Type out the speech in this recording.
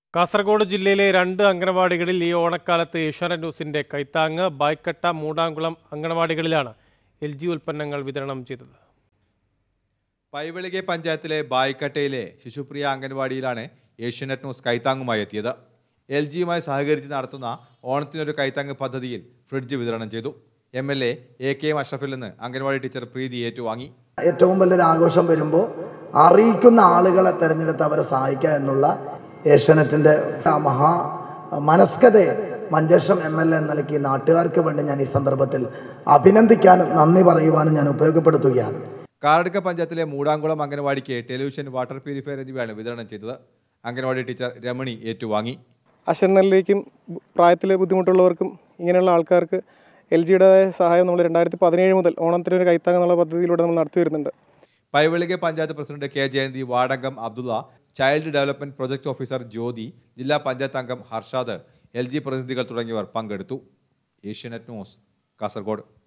കാസർഗോഡ് ജില്ലയിലെ രണ്ട് അംഗനവാടികളിൽ ഈ ഓണക്കാലത്ത് ഏഷ്യാനെറ്റ് ന്യൂസിന്റെ കൈത്താങ്ങ് ബായ്ക്കട്ട മൂടാംകുളം അംഗനവാടികളിലാണ് എൽ ജി ഉൽപ്പന്നങ്ങൾ വിതരണം ചെയ്തത് പൈവളികെ പഞ്ചായത്തിലെ ബായ്ക്കട്ടയിലെ ശിശുപ്രിയ അംഗൻവാടിയിലാണ് ഏഷ്യാനെറ്റ് ന്യൂസ് കൈത്താങ്ങുമായി എത്തിയത് എൽ ജിയുമായി സഹകരിച്ച് നടത്തുന്ന ഓണത്തിനൊരു കൈത്താങ്ങ് പദ്ധതിയിൽ ഫ്രിഡ്ജ് വിതരണം ചെയ്തു M L A A K M അഷ്റഫിൽ നിന്ന് അംഗൻവാടി ടീച്ചർ പ്രീതി ഏറ്റുവാങ്ങി ഏറ്റവും വലിയൊരു ആഘോഷം വരുമ്പോൾ അറിയിക്കുന്ന ആളുകളെ തിരഞ്ഞെടുത്ത് അവരെ സഹായിക്കുക എന്നുള്ള ഏഷ്യാനെറ്റിൻ്റെ ആ മഹാ മനസ്കതയെ മഞ്ചേഷം എം എൽ എ എന്ന നിലയ്ക്ക് ഈ നാട്ടുകാർക്ക് വേണ്ടി ഞാൻ ഈ സന്ദർഭത്തിൽ അഭിനന്ദിക്കാനും നന്ദി പറയുവാനും ഞാൻ ഉപയോഗപ്പെടുത്തുകയാണ് കാറടുക്ക പഞ്ചായത്തിലെ മൂടാംകുളം അംഗൻവാടിക്ക് ടെലിവിഷൻ വാട്ടർ പ്യൂരിഫയർ എന്നിവയാണ് വിതരണം ചെയ്തത് അംഗൻവാടി ടീച്ചർ രമണി ഏറ്റുവാങ്ങി അശരണരിലേക്കും പ്രായത്തിൽ ബുദ്ധിമുട്ടുള്ളവർക്കും ഇങ്ങനെയുള്ള ആൾക്കാർക്ക് എൽ ജിയുടേതായ സഹായം നമ്മൾ രണ്ടായിരത്തി പതിനേഴ് മുതൽ ഓണത്തിന് ഒരു കൈത്താങ് എന്നുള്ള പദ്ധതിയിലൂടെ നമ്മൾ നടത്തി വരുന്നുണ്ട് പൈവളികെ പഞ്ചായത്ത് പ്രസിഡന്റ് കെ ജയന്തി വാർഡംഗം Abdulla child development project officer Jyothi ജില്ലാ പഞ്ചായത്ത് അംഗം ഹർഷാദ് എൽ ജി പ്രതിനിധികൾ തുടങ്ങിയവർ പങ്കെടുത്തു ഏഷ്യാനെറ്റ് ന്യൂസ് കാസർഗോഡ്